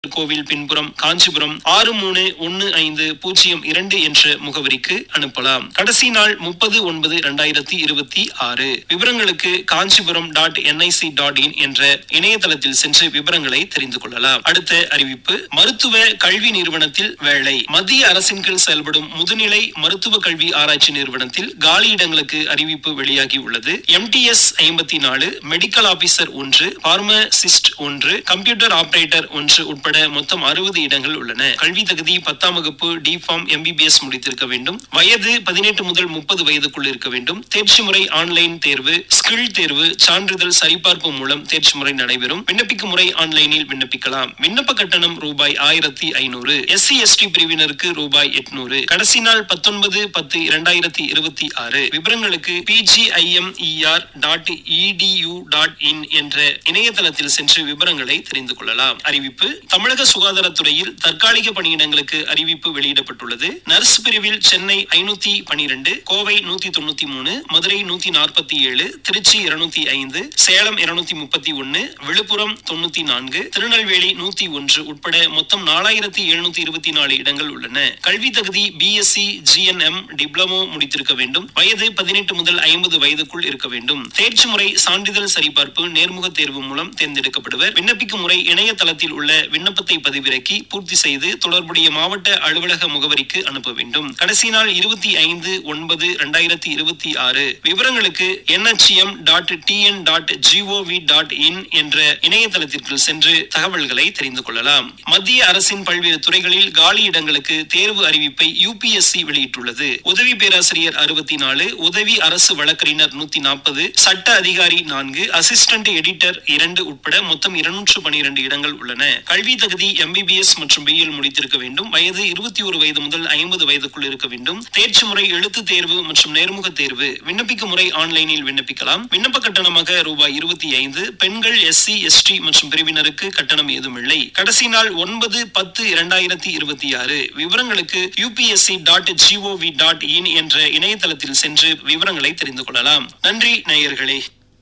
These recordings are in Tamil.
கோவில் பின்புறம் காஞ்சிபுரம் ஆறு மூணு ஒன்னு ஐந்து பூஜ்ஜியம் இரண்டு என்ற முகவரிக்கு அனுப்பலாம் கடைசி நாள் முப்பது ஒன்பது இரண்டாயிரத்தி இருபத்தி ஆறு விவரங்களுக்கு Kanchipuram dot NIC dot in என்ற இணையதளத்தில் சென்று விவரங்களை தெரிந்து கொள்ளலாம் அடுத்த அறிவிப்பு மருத்துவ கல்வி நிறுவனத்தில் வேலை மத்திய அரசின் கீழ் செயல்படும் முதுநிலை மருத்துவ கல்வி ஆராய்ச்சி நிறுவனத்தில் காலியிடங்களுக்கு அறிவிப்பு வெளியாகி உள்ளது எம்டிஎஸ் ஐம்பத்தி நாலு மெடிக்கல் ஆபீசர் ஒன்று பார்மசிஸ்ட் ஒன்று கம்ப்யூட்டர் ஆபரேட்டர் ஒன்று உட்பட மொத்தம் அறுபது இடங்கள் உள்ளன கல்வி தகுதி பத்தாம் வகுப்பு டி ஃபார்ம் எம்பிபிஎஸ் முடித்திருக்க வேண்டும் வயது பதினெட்டு முதல் முப்பது வயதுக்குள் இருக்க வேண்டும் தேர்ச்சி முறை ஆன்லைன் தேர்வு ஸ்கில் தேர்வு சான்றிதழ் சரிபார்ப்பு மூலம் தேர்ச்சி முறை நடைபெறும் விண்ணப்பிக்கும் முறை ஆன்லைனில் விண்ணப்பிக்கலாம் விண்ணப்ப கட்டணம் ரூபாய் ஆயிரத்தி ஐநூறு எஸ்சி எஸ்டி பிரிவினருக்கு ரூபாய் எட்நூறு கடைசி நாள் பத்தொன்பது பத்து இரண்டாயிரத்தி இருபத்தி ஆறு விவரங்களுக்கு PGIMER dot EDU dot in என்ற இணையதளத்தில் சென்று விவரங்களை தெரிந்து கொள்ளலாம் அறிவிப்பு தமிழக சுகாதாரத்துறையில் தற்காலிக பணியிடங்களுக்கு அறிவிப்பு வெளியிடப்பட்டுள்ளது நர்ஸ் பிரிவில் சென்னை ஐநூத்தி பனிரெண்டு கோவை நூத்தி தொண்ணூத்தி மூணு மதுரை நூத்தி நாற்பத்தி ஏழு திருச்சி இருநூத்தி ஐந்து சேலம் இருநூத்தி முப்பத்தி ஒன்னு விழுப்புரம் தொண்ணூத்தி நான்கு திருநெல்வேலி நூத்தி ஒன்று உட்பட மொத்தம் நாலாயிரத்தி எழுநூத்தி இருபத்தி நாலு இடங்கள் உள்ளன கல்வி தகுதி பிஎஸ்சி ஜிஎன்எம் டிப்ளமோ முடித்திருக்க வேண்டும் வயது பதினெட்டு முதல் ஐம்பது வயதுக்குள் இருக்க வேண்டும் தேர்ச்சி முறை சான்றிதழ் சரிபார்ப்பு நேர்முக தேர்வு மூலம் தேர்ந்தெடுக்கப்படுவர் விண்ணப்பிக்கும் முறை இணையதளத்தில் உள்ள விண்ணப்பத்தை பதிவிறக்கி பூர்த்தி செய்து தொடர்புடைய மாவட்ட அலுவலக முகவரிக்கு அனுப்ப வேண்டும் கடைசி நாள் இருபத்தி ஐந்து ஒன்பது இரண்டாயிரத்தி இருபத்தி ஆறு விவரங்களுக்கு NHM dot TN dot GOV dot in என்ற இணையதளத்திற்கு சென்று தகவல்களை தெரிந்து கொள்ளலாம் மத்திய அரசின் பல்வேறு துறைகளில் காலி இடங்களுக்கு தேர்வு அறிவிப்பை யூபிஎஸ்சி வெளியிட்டுள்ளது உதவி பேராசிரியர் அறுபத்தி நாலு உதவி அரசு வழக்கறிஞர் நூத்தி நாற்பது சட்ட அதிகாரி நான்கு அசிஸ்டன்ட் எடிட்டர் இரண்டு உட்பட மொத்தம் இருநூற்று பனிரெண்டு இடங்கள் உள்ளன கல்வி தகுதி எம்பிபிஎஸ் மற்றும் பிஎல் முடித்திருக்க வேண்டும் வயது இருபத்தி ஒரு வயது முதல் ஐம்பது வயதுக்குள் இருக்க வேண்டும் தேர்ச்சி முறை எழுத்து தேர்வு மற்றும் நேர்முக தேர்வு விண்ணப்பிக்கும் முறை ஆன்லைனில் விண்ணப்பிக்கலாம் விண்ணப்ப கட்டணமாக ரூபாய் இருபத்தி ஐந்து பெண்கள் எஸ்சி எஸ்டி மற்றும் பிரிவினருக்கு கட்டணம் ஏதும் இல்லை கடைசி நாள் ஒன்பது பத்து இரண்டாயிரத்தி இருபத்தி ஆறு விவரங்களுக்கு UPSC dot GOV dot in என்ற இணையதளத்தில் சென்று விவரங்களை தெரிந்து கொள்ளலாம் நன்றி நேயர்களே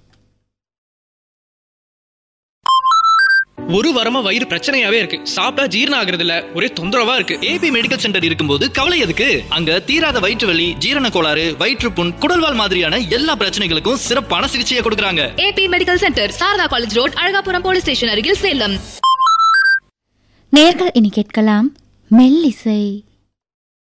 ஒரு வாரமா வயிறு பிரச்சனையாவே இருக்கு சாப்பிட்டா ஜீரணம் ஆகுறது இல்ல ஒரே தொந்தரவா இருக்கு ஏபி மெடிக்கல் சென்டர் இருக்கும்போது கவலை எதுக்கு அங்க தீராத வயிற்று வலி ஜீரண கோளாறு வயிற்றுப்புண் குடல்வால் மாதிரியான எல்லா பிரச்சனைகளுக்கும் சிறப்பான சிகிச்சையை கொடுக்கறாங்க AB medical centre Sarada college road Azhagapuram police station அருகில் சேலம் நேர்கள் இனி கேட்கலாம் மெல்லிசை